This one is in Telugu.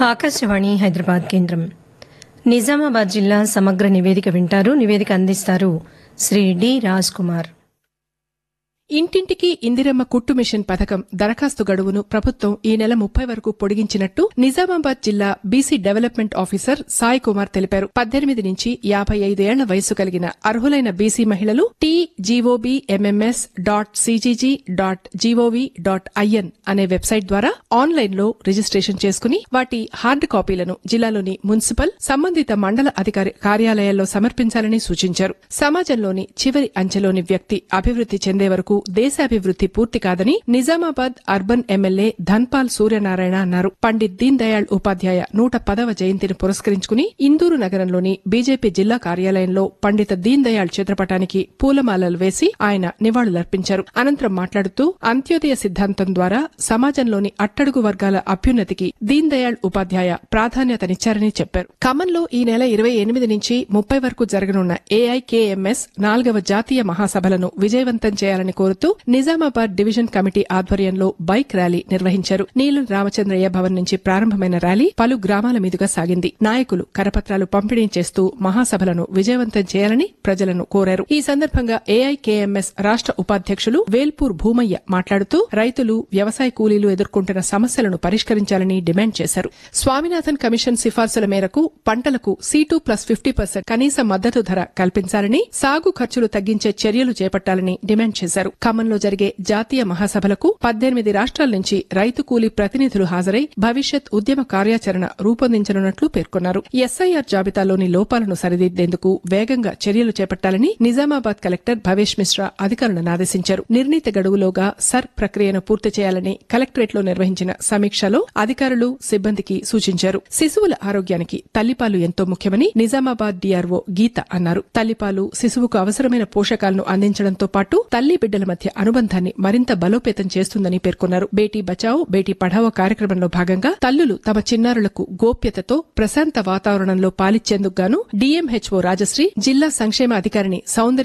ఆకాశవాణి హైదరాబాద్ కేంద్రం నిజామాబాద్ జిల్లా సమగ్ర నివేదిక వింటారు నివేదిక అందిస్తారు శ్రీ డి రాజ్ కుమార్ ఇంటింటికి ఇందిరమ్మ కుట్టు మిషన్ పథకం దరఖాస్తు గడువును ప్రభుత్వం ఈ నెల ముప్పై వరకు పొడిగించినట్టు నిజామాబాద్ జిల్లా BC development officer Sai Kumar తెలిపారు పద్దెనిమిది నుంచి యాభై ఐదు ఏళ్ల వయసు కలిగిన అర్హులైన బీసీ మహిళలు T G O B M M S dot C G G dot G O V dot I N అనే వెబ్సైట్ ద్వారా ఆన్లైన్ లో రిజిస్ట్రేషన్ చేసుకుని వాటి హార్డ్ కాపీలను జిల్లాలోని మున్సిపల్ సంబంధిత మండల అధికారి కార్యాలయాల్లో సమర్పించాలని సూచించారు సమాజంలోని చివరి అంచెలోని వ్యక్తి అభివృద్ది చెందే వరకు దేశాభివృద్ది పూర్తి కాదని నిజామాబాద్ అర్బన్ ఎమ్మెల్యే ధన్పాల్ సూర్యనారాయణ అన్నారు పండిత్ దీన్ దయాళ్ ఉపాధ్యాయ నూట పదవ జయంతిని పురస్కరించుకుని ఇందూరు నగరంలోని బీజేపీ జిల్లా కార్యాలయంలో పండిత దీన్ దయాళ్ చిత్రపటానికి పూలమాలలు వేసి ఆయన నివాళులర్పించారు అనంతరం మాట్లాడుతూ అంత్యోదయ సిద్ధాంతం ద్వారా సమాజంలోని అట్టడుగు వర్గాల అభ్యున్నతికి దీన్ దయాళ్ ఉపాధ్యాయ ప్రాధాన్యతనిచ్చారని చెప్పారు ఖమ్మంలో ఈ నెల ఇరవై ఎనిమిది నుంచి ముప్పై వరకు జరగనున్న ఏఐకేఎంఎస్ నాలుగవ జాతీయ మహాసభలను విజయవంతం చేయాలని కోరుతూ నిజామాబాద్ డివిజన్ కమిటీ ఆధ్వర్యంలో బైక్ ర్యాలీ నిర్వహించారు నీలం రామచంద్రయ్య భవన్ నుంచి ప్రారంభమైన ర్యాలీ పలు గ్రామాల మీదుగా సాగింది నాయకులు కరపత్రాలు పంపిణీ చేస్తూ మహాసభలను విజయవంతం చేయాలని ప్రజలను కోరారు ఈ సందర్భంగా ఏఐకేఎంఎస్ రాష్ట్ర ఉపాధ్యక్షులు వేల్పూర్ భూమయ్య మాట్లాడుతూ రైతులు వ్యవసాయ కూలీలు ఎదుర్కొంటున్న సమస్యలను పరిష్కరించాలని డిమాండ్ చేశారు స్వామినాథన్ కమిషన్ సిఫార్సుల మేరకు పంటలకు సీటు ప్లస్ ఫిఫ్టీ పర్సెంట్ కనీస మద్దతు ధర కల్పించాలని సాగు ఖర్చులు తగ్గించే చర్యలు చేపట్టాలని డిమాండ్ చేశారు ఖమ్మంలో జరిగే జాతీయ మహాసభలకు పద్దెనిమిది రాష్ట్రాల నుంచి రైతు కూలీ ప్రతినిధులు హాజరై భవిష్యత్ ఉద్యమ కార్యాచరణ రూపొందించనున్నట్లు పేర్కొన్నారు ఎస్ఐఆర్ జాబితాలోని లోపాలను సరిదిద్దేందుకు వేగంగా చర్యలు చేపట్టాలని నిజామాబాద్ కలెక్టర్ భవేష్ మిశ్రా అధికారులను ఆదేశించారు నిర్ణీత గడువులోగా సర్ ప్రక్రియను పూర్తి చేయాలని కలెక్టరేట్లో నిర్వహించిన సమీక్షలో అధికారులు సిబ్బందికి సూచించారు శిశువుల ఆరోగ్యానికి తల్లిపాలు ఎంతో ముఖ్యమని నిజామాబాద్ డీఆర్ఓ గీత అన్నారు తల్లిపాలు శిశువుకు అవసరమైన పోషకాలను అందించడంతో పాటు తల్లి బిడ్డల మధ్య అనుబంధాన్ని మరింత బలోపేతం చేస్తుందని పేర్కొన్నారు బేటీ బచావో బేటీ పఢావో కార్యక్రమంలో భాగంగా తల్లులు తమ చిన్నారులకు గోప్యతతో ప్రశాంత వాతావరణంలో పాలిచ్చేందుకు గాను డీఎంహెచ్ఓ రాజశ్రీ జిల్లా సంక్షేమ అధికారిని సౌందర్య